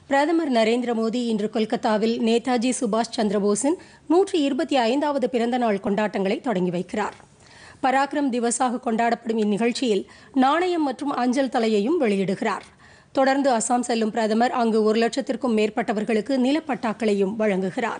பிரதமர் நரேந்திர மோடி இன்று கொல்கத்தாவில் நேதாஜி சுபாஷ் சந்திரபோஸின் நூற்றி இருபத்தி ஐந்தாவது பிறந்தநாள் கொண்டாட்டங்களை தொடங்கி வைக்கிறார் பராக்கிரம் திவஸாக கொண்டாடப்படும் இந்நிகழ்ச்சியில் நாணயம் மற்றும் அஞ்சல் தலையையும் வெளியிடுகிறார் தொடர்ந்து அசாம் செல்லும் பிரதமர் அங்கு ஒரு லட்சத்திற்கும் மேற்பட்டவர்களுக்கு நிலப்பட்டாக்களையும் வழங்குகிறார்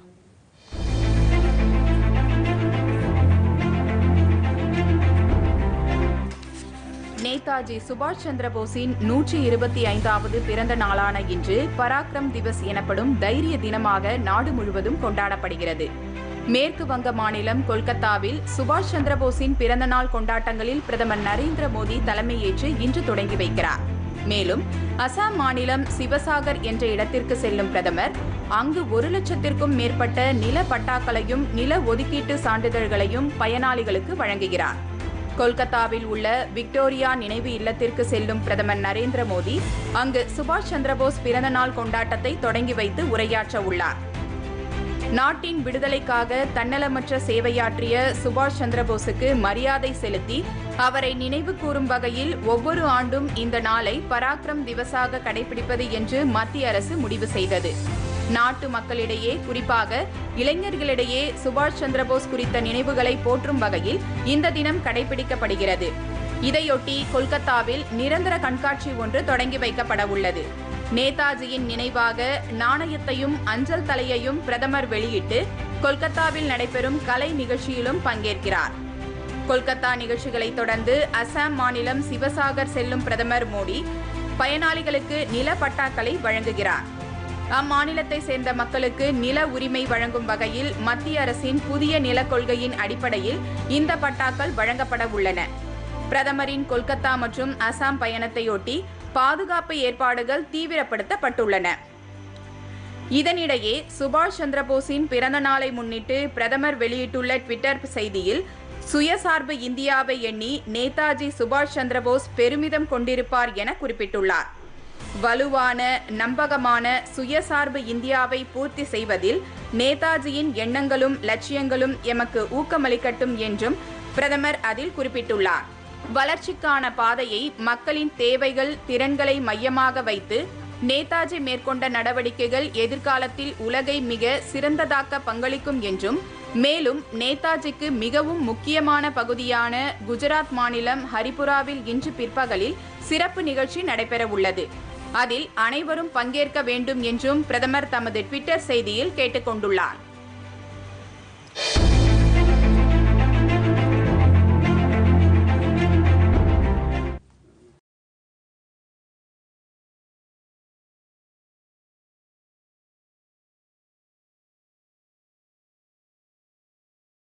நேதாஜி சுபாஷ் சந்திர போஸின் நூற்றி இருபத்தி ஐந்தாவது பிறந்த நாளான இன்று பராக்ரம் திவஸ் எனப்படும் தைரிய தினமாக நாடு முழுவதும் கொண்டாடப்படுகிறது மேற்கு வங்க மாநிலம் கொல்கத்தாவில் சுபாஷ் சந்திரபோஸின் பிறந்தநாள் கொண்டாட்டங்களில் பிரதமர் நரேந்திர மோடி தலைமையேற்று இன்று தொடங்கி வைக்கிறார் மேலும் அசாம் மாநிலம் சிவசாகர் என்ற இடத்திற்கு செல்லும் பிரதமர் அங்கு ஒரு லட்சத்திற்கும் மேற்பட்ட நில பட்டாக்களையும் நில ஒதுக்கீட்டு சான்றிதழ்களையும் பயனாளிகளுக்கு வழங்குகிறார் கொல்கத்தாவில் உள்ள விக்டோரியா நினைவு இல்லத்திற்கு செல்லும் பிரதமர் நரேந்திர மோடி அங்கு சுபாஷ் சந்திரபோஸ் பிறந்தநாள் கொண்டாட்டத்தை தொடங்கி வைத்து உரையாற்ற உள்ளார் நாட்டின் விடுதலைக்காக தன்னலமற்ற சேவையாற்றிய சுபாஷ் சந்திரபோஸுக்கு மரியாதை செலுத்தி அவரை நினைவு கூறும் வகையில் ஒவ்வொரு ஆண்டும் இந்த நாளை பராக்ரம் திவஸாக கடைபிடிப்பது என்று மத்திய அரசு முடிவு செய்தது நாட்டு மக்களிடையே குறிப்பாக இளைஞர்களிடையே சுபாஷ் சந்திரபோஸ் குறித்த நினைவுகளை போற்றும் வகையில் இந்த தினம் கடைபிடிக்கப்படுகிறது இதையொட்டி கொல்கத்தாவில் நிரந்தர கண்காட்சி ஒன்று தொடங்கி வைக்கப்பட உள்ளது நேதாஜியின் நினைவாக நாணயத்தையும் அஞ்சல் தலையையும் பிரதமர் வெளியிட்டு கொல்கத்தாவில் நடைபெறும் கலை நிகழ்ச்சியிலும் பங்கேற்கிறார் கொல்கத்தா நிகழ்ச்சிகளை தொடர்ந்து அசாம் மாநிலம் சிவசாகர் செல்லும் பிரதமர் மோடி பயனாளிகளுக்கு நில பட்டாக்களை வழங்குகிறார் அம்மாநிலத்தை சேர்ந்த மக்களுக்கு நில உரிமை வழங்கும் வகையில் மத்திய அரசின் புதிய நிலக் கொள்கையின் அடிப்படையில் இந்த பட்டாக்கள் வழங்கப்பட உள்ளன பிரதமரின் கொல்கத்தா மற்றும் அசாம் பயணத்தையொட்டி பாதுகாப்பு ஏற்பாடுகள் தீவிரப்படுத்தப்பட்டுள்ளன இதனிடையே சுபாஷ் சந்திரபோஸின் பிறந்த நாளை முன்னிட்டு பிரதமர் வெளியிட்டுள்ள ட்விட்டர் செய்தியில் சுயசார்பு இந்தியாவை எண்ணி நேதாஜி சுபாஷ் சந்திரபோஸ் பெருமிதம் கொண்டிருப்பார் என குறிப்பிட்டுள்ளார் வலுவான நம்பகமான சுயசார்பு இந்தியாவை பூர்த்தி செய்வதில் நேதாஜியின் எண்ணங்களும் லட்சியங்களும் எமக்கு ஊக்கமளிக்கட்டும் என்றும் பிரதமர் அதில் குறிப்பிட்டுள்ளார் வளர்ச்சிக்கான பாதையை மக்களின் தேவைகள் திறன்களை மையமாக வைத்து நேதாஜி மேற்கொண்ட நடவடிக்கைகள் எதிர்காலத்தில் உலகை மிக சிறந்ததாக்க பங்களிக்கும் என்றும் மேலும் நேதாஜிக்கு மிகவும் முக்கியமான பகுதியான குஜராத் மாநிலம் ஹரிபுராவில் இன்று பிற்பகலில் சிறப்பு நிகழ்ச்சி நடைபெறவுள்ளது அதில் அனைவரும் பங்கேற்க வேண்டும் என்றும் பிரதமர் தமது ட்விட்டர் செய்தியில் கேட்டுக்கொண்டுள்ளார்